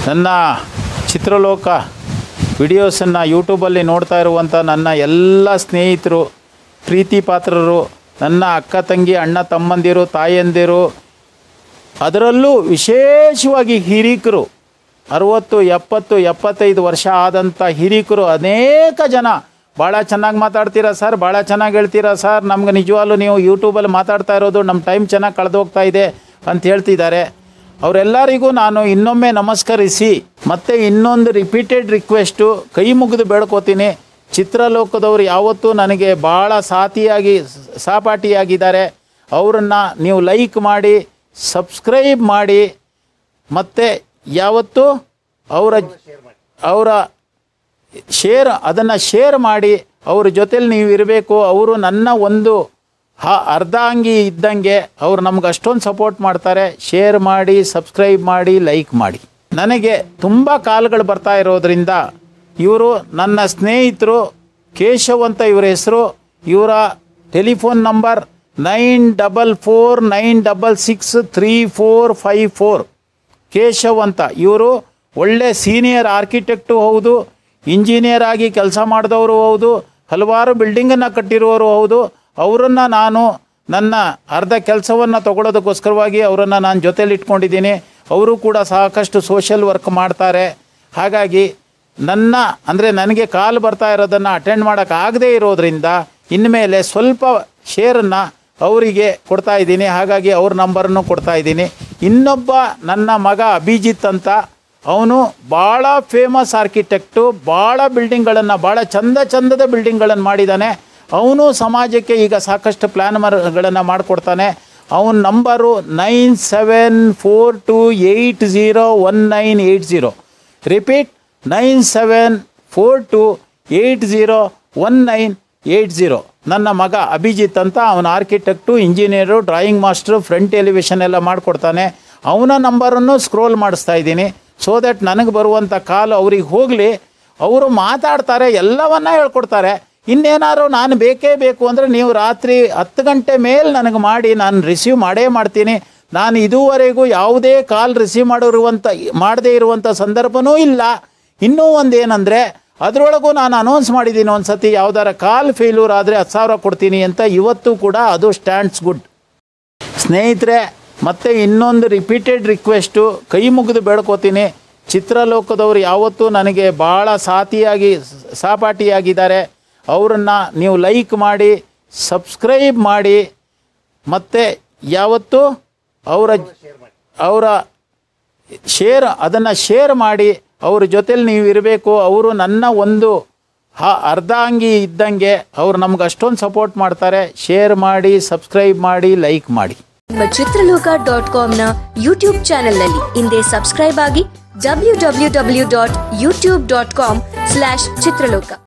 ನನ್ನ ಚಿತ್ರಲೋಕ ವಿಡಿಯೋಸನ್ನು ಯೂಟ್ಯೂಬಲ್ಲಿ ನೋಡ್ತಾ ಇರುವಂಥ ನನ್ನ ಎಲ್ಲ ಸ್ನೇಹಿತರು ಪ್ರೀತಿ ಪಾತ್ರರು ನನ್ನ ಅಕ್ಕ ತಂಗಿ ಅಣ್ಣ ತಮ್ಮಂದಿರು ತಾಯಂದಿರು ಅದರಲ್ಲೂ ವಿಶೇಷವಾಗಿ ಹಿರೀಕರು ಅರುವತ್ತು ಎಪ್ಪತ್ತು ಎಪ್ಪತ್ತೈದು ವರ್ಷ ಆದಂಥ ಹಿರೀಕರು ಅನೇಕ ಜನ ಭಾಳ ಚೆನ್ನಾಗಿ ಮಾತಾಡ್ತೀರಾ ಸರ್ ಭಾಳ ಚೆನ್ನಾಗಿ ಹೇಳ್ತೀರಾ ಸರ್ ನಮ್ಗೆ ನಿಜವಾಗ್ಲೂ ನೀವು ಯೂಟ್ಯೂಬಲ್ಲಿ ಮಾತಾಡ್ತಾ ಇರೋದು ನಮ್ಮ ಟೈಮ್ ಚೆನ್ನಾಗಿ ಕಳೆದೋಗ್ತಾ ಇದೆ ಅಂತ ಹೇಳ್ತಿದ್ದಾರೆ ಅವರೆಲ್ಲರಿಗೂ ನಾನು ಇನ್ನೊಮ್ಮೆ ನಮಸ್ಕರಿಸಿ ಮತ್ತೆ ಇನ್ನೊಂದು ರಿಪೀಟೆಡ್ ರಿಕ್ವೆಸ್ಟು ಕೈ ಮುಗಿದು ಬೇಡ್ಕೋತೀನಿ ಚಿತ್ರಲೋಕದವರು ಯಾವತ್ತೂ ನನಗೆ ಭಾಳ ಸಾಥಿಯಾಗಿ ಸಹಪಾಠಿಯಾಗಿದ್ದಾರೆ ಅವರನ್ನು ನೀವು ಲೈಕ್ ಮಾಡಿ ಸಬ್ಸ್ಕ್ರೈಬ್ ಮಾಡಿ ಮತ್ತು ಯಾವತ್ತೂ ಅವರ ಅವರ ಶೇರ್ ಅದನ್ನು ಶೇರ್ ಮಾಡಿ ಅವ್ರ ಜೊತೆಲಿ ನೀವು ಇರಬೇಕು ಅವರು ನನ್ನ ಒಂದು ಹ ಅರ್ಧಾಂಗಿ ಇದ್ದಂಗೆ ಅವ್ರು ನಮ್ಗೆ ಅಷ್ಟೊಂದು ಸಪೋರ್ಟ್ ಮಾಡ್ತಾರೆ ಶೇರ್ ಮಾಡಿ ಸಬ್ಸ್ಕ್ರೈಬ್ ಮಾಡಿ ಲೈಕ್ ಮಾಡಿ ನನಗೆ ತುಂಬ ಕಾಲ್ಗಳು ಬರ್ತಾ ಇರೋದ್ರಿಂದ ಇವರು ನನ್ನ ಸ್ನೇಹಿತರು ಕೇಶವ್ ಅಂತ ಇವರ ಹೆಸರು ಇವರ telephone number nine double four nine double six three four five four Keshav ಅಂತ ಇವರು ಒಳ್ಳೆ ಸೀನಿಯರ್ ಆರ್ಕಿಟೆಕ್ಟು ಹೌದು ಇಂಜಿನಿಯರ್ ಆಗಿ ಕೆಲಸ ಮಾಡಿದವರು ಹೌದು ಹಲವಾರು ಬಿಲ್ಡಿಂಗನ್ನು ಕಟ್ಟಿರುವವರು ಹೌದು ಅವರನ್ನು ನಾನು ನನ್ನ ಅರ್ಧ ಕೆಲಸವನ್ನು ತಗೊಳ್ಳೋದಕ್ಕೋಸ್ಕರವಾಗಿ ಅವರನ್ನು ನಾನು ಜೊತೇಲಿ ಇಟ್ಕೊಂಡಿದ್ದೀನಿ ಅವರು ಕೂಡ ಸಾಕಷ್ಟು ಸೋಷಿಯಲ್ ವರ್ಕ್ ಮಾಡ್ತಾರೆ ಹಾಗಾಗಿ ನನ್ನ ಅಂದರೆ ನನಗೆ ಕಾಲ್ ಬರ್ತಾ ಇರೋದನ್ನು ಅಟೆಂಡ್ ಮಾಡೋಕ್ಕಾಗದೇ ಇರೋದ್ರಿಂದ ಇನ್ಮೇಲೆ ಸ್ವಲ್ಪ ಶೇರನ್ನು ಅವರಿಗೆ ಕೊಡ್ತಾ ಇದ್ದೀನಿ ಹಾಗಾಗಿ ಅವ್ರ ನಂಬರನ್ನು ಕೊಡ್ತಾ ಇದ್ದೀನಿ ಇನ್ನೊಬ್ಬ ನನ್ನ ಮಗ ಅಭಿಜಿತ್ ಅಂತ ಅವನು ಭಾಳ ಫೇಮಸ್ ಆರ್ಕಿಟೆಕ್ಟು ಭಾಳ ಬಿಲ್ಡಿಂಗ್ಗಳನ್ನು ಭಾಳ ಚಂದ ಚಂದದ ಬಿಲ್ಡಿಂಗ್ಗಳನ್ನು ಮಾಡಿದ್ದಾನೆ ಅವನು ಸಮಾಜಕ್ಕೆ ಈಗ ಸಾಕಷ್ಟು ಪ್ಲ್ಯಾನ್ಗಳನ್ನು ಮಾಡಿಕೊಡ್ತಾನೆ ಅವನ number nine seven four two eight zero one nine eight zero repeat nine seven four two eight zero one nine eight zero ನನ್ನ ಮಗ ಅಭಿಜಿತ್ ಅಂತ ಅವನ architect engineer drawing master front elevation ಎಲ್ಲ ಮಾಡಿಕೊಡ್ತಾನೆ ಅವನ ನಂಬರನ್ನು ಸ್ಕ್ರೋಲ್ ಮಾಡಿಸ್ತಾ ಇದ್ದೀನಿ ಸೊ ದಟ್ ನನಗೆ ಬರುವಂಥ ಕಾಲು ಅವ್ರಿಗೆ ಹೋಗಲಿ ಅವರು ಮಾತಾಡ್ತಾರೆ ಎಲ್ಲವನ್ನ ಹೇಳ್ಕೊಡ್ತಾರೆ ಇನ್ನೇನಾದ್ರು ನಾನು ಬೇಕೇ ಬೇಕು ಅಂದರೆ ನೀವು ರಾತ್ರಿ ಹತ್ತು ಗಂಟೆ ಮೇಲೆ ನನಗೆ ಮಾಡಿ ನಾನು ರಿಸೀವ್ ಮಾಡೇ ಮಾಡ್ತೀನಿ ನಾನು ಇದುವರೆಗೂ ಯಾವುದೇ ಕಾಲ್ ರಿಸೀವ್ ಮಾಡಿರುವಂಥ ಮಾಡದೇ ಇರುವಂಥ ಸಂದರ್ಭನೂ ಇಲ್ಲ ಇನ್ನೂ ಒಂದು ಏನಂದರೆ ಅದರೊಳಗೂ ನಾನು ಅನೌನ್ಸ್ ಮಾಡಿದ್ದೀನಿ ಒಂದು ಸತಿ ಯಾವ್ದಾರ ಕಾಲ್ ಫೇಲ್ಯೂರ್ ಆದರೆ ಹತ್ತು ಸಾವಿರ ಕೊಡ್ತೀನಿ ಅಂತ ಇವತ್ತು ಕೂಡ ಅದು ಸ್ಟ್ಯಾಂಡ್ಸ್ ಗುಡ್ ಸ್ನೇಹಿತರೆ ಮತ್ತೆ ಇನ್ನೊಂದು ರಿಪೀಟೆಡ್ ರಿಕ್ವೆಸ್ಟು ಕೈ ಮುಗಿದು ಬೇಡ್ಕೋತೀನಿ ಚಿತ್ರಲೋಕದವರು ಯಾವತ್ತೂ ನನಗೆ ಭಾಳ ಸಾಥಿಯಾಗಿ ಸಹಪಾಠಿಯಾಗಿದ್ದಾರೆ ಅವರನ್ನು ನೀವು ಲೈಕ್ ಮಾಡಿ ಸಬ್ಸ್ಕ್ರೈಬ್ ಮಾಡಿ ಮತ್ತು ಯಾವತ್ತೂ ಅವರ ಅವರ ಶೇರ್ ಅದನ್ನು ಶೇರ್ ಮಾಡಿ ಅವ್ರ ಜೊತೇಲಿ ನೀವು ಇರಬೇಕು ಅವರು ನನ್ನ ಒಂದು ಹ ಅರ್ಧಾಂಗಿ ಇದ್ದಂಗೆ ಅವ್ರು ನಮ್ಗೆ ಅಷ್ಟೊಂದು ಸಪೋರ್ಟ್ ಮಾಡ್ತಾರೆ ಶೇರ್ ಮಾಡಿ ಸಬ್ಸ್ಕ್ರೈಬ್ ಮಾಡಿ ಲೈಕ್ ಮಾಡಿ ನಿಮ್ಮ ಚಿತ್ರಲೋಕ ಡಾಟ್ ಕಾಮ್ನ ಯೂಟ್ಯೂಬ್ ಚಾನೆಲ್ನಲ್ಲಿ ಹಿಂದೆ ಸಬ್ಸ್ಕ್ರೈಬ್ ಆಗಿ W W W dot YouTube dot com slash ಚಿತ್ರಲೋಕ